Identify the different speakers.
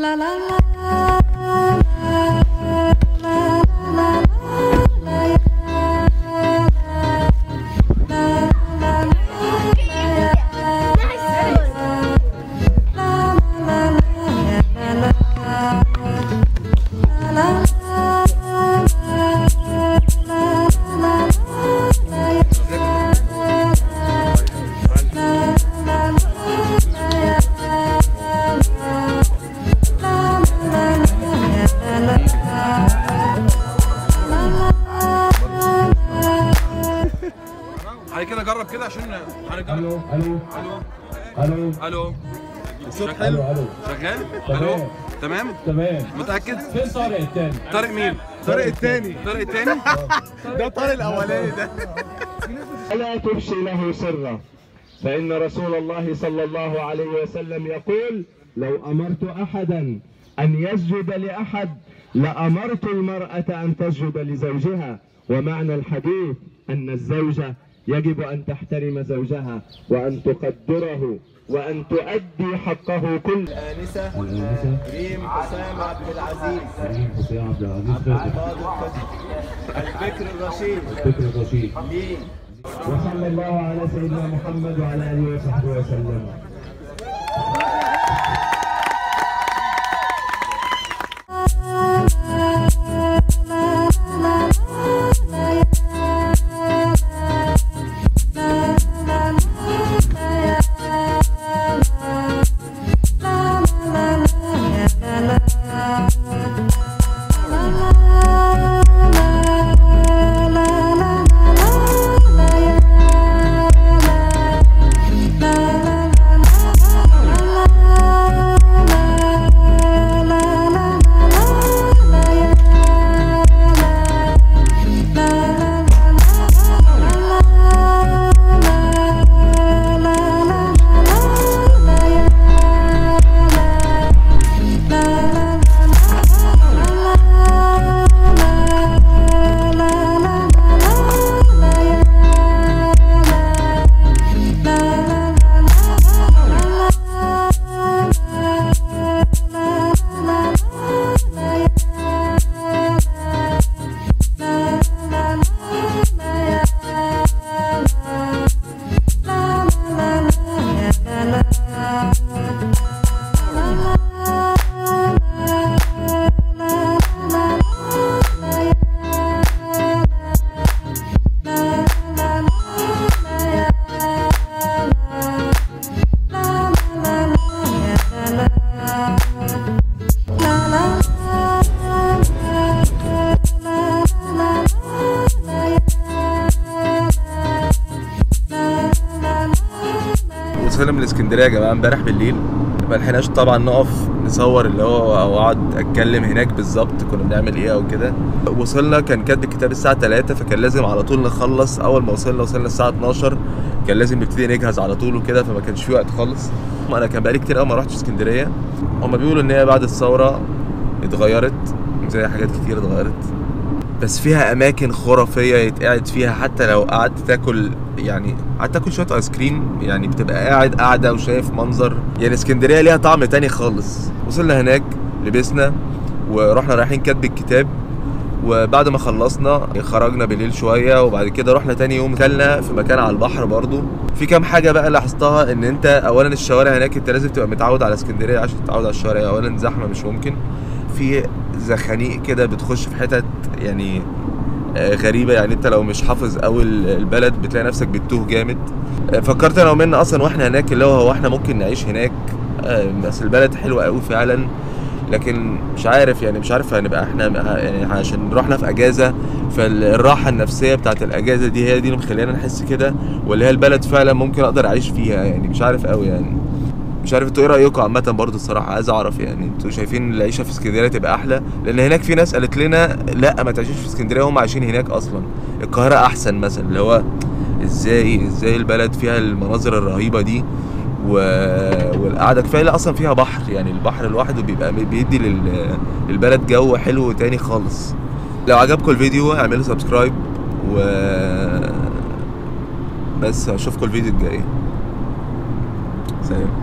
Speaker 1: La la la.
Speaker 2: على كده جرب كده عشان هنجرب
Speaker 3: الو الو
Speaker 2: الو
Speaker 3: الو
Speaker 2: الو الصوت
Speaker 3: الو
Speaker 2: حلو
Speaker 3: الو
Speaker 2: شغال
Speaker 3: تمام.
Speaker 2: الو تمام
Speaker 3: تمام
Speaker 2: متاكد
Speaker 3: فين طارق التاني؟
Speaker 2: طارق مين
Speaker 4: طارق التاني
Speaker 2: طارق التاني
Speaker 4: ده طارق الاولاني ده
Speaker 3: ولا تفشي له سرا فإن رسول الله صلى الله عليه وسلم يقول لو أمرت أحدا أن يسجد لأحد لأمرت المرأة أن تسجد لزوجها ومعنى الحديث أن الزوجة يجب أن تحترم زوجها وأن تقدره وأن تؤدي حقه كل
Speaker 4: الانسه
Speaker 3: الأنسة
Speaker 4: ريم حسام عبد العزيز
Speaker 3: كريم حسين عبد العزيز
Speaker 4: عبد القادر البكر الرشيد
Speaker 3: فكر الرشيد
Speaker 4: ليه
Speaker 3: وصلى الله على سيدنا محمد وعلى اله وصحبه وسلم
Speaker 5: وصلنا من اسكندريه يا جماعه امبارح بالليل ما لحقناش طبعا نقف نصور اللي هو او اقعد اتكلم هناك بالظبط كنا بنعمل ايه او كده وصلنا كان كاتب الكتاب الساعه 3 فكان لازم على طول نخلص اول ما وصلنا وصلنا الساعه 12 كان لازم نبتدي نجهز على طول وكده فما كانش في وقت خالص انا كان بقالي كتير قوي ما رحتش اسكندريه هما بيقولوا ان هي بعد الثوره اتغيرت زي حاجات كتير اتغيرت بس فيها اماكن خرافيه يتقعد فيها حتى لو قعدت تاكل يعني قعدت تاكل شويه ايس كريم يعني بتبقى قاعد قاعده وشايف منظر يعني اسكندريه ليها طعم تاني خالص وصلنا هناك لبسنا ورحنا رايحين كاتب الكتاب وبعد ما خلصنا خرجنا بالليل شويه وبعد كده رحنا تاني يوم كلنا في مكان على البحر برضو في كام حاجه بقى لاحظتها ان انت اولا الشوارع هناك انت لازم تبقى متعود على اسكندريه عشان تتعود على الشوارع اولا زحمه مش ممكن في زخانيق كده بتخش في حتت يعني آه، غريبه يعني انت لو مش حافظ قوي البلد بتلاقي نفسك بتتوه جامد آه، فكرت انا ومنى اصلا واحنا هناك اللي هو هو احنا ممكن نعيش هناك آه، بس البلد حلوه قوي فعلا لكن مش عارف يعني مش عارف هنبقى احنا يعني عشان رحنا في اجازه فالراحه النفسيه بتاعت الاجازه دي هي دي اللي مخلينا نحس كده ولا هي البلد فعلا ممكن اقدر اعيش فيها يعني مش عارف قوي يعني مش عارف انتوا ايه رايكم عامه برضو الصراحه عايز اعرف يعني انتوا شايفين العيشه في اسكندريه تبقى احلى لان هناك في ناس قالت لنا لا ما تعيشوش في اسكندريه هم عايشين هناك اصلا القاهره احسن مثلا اللي هو ازاي ازاي البلد فيها المناظر الرهيبه دي و... والقعده كفايه لا اصلا فيها بحر يعني البحر لوحده بيبقى بيدي لل... للبلد جو حلو تاني خالص لو عجبكم الفيديو اعملوا سبسكرايب و بس اشوفكم الفيديو الجاي سلام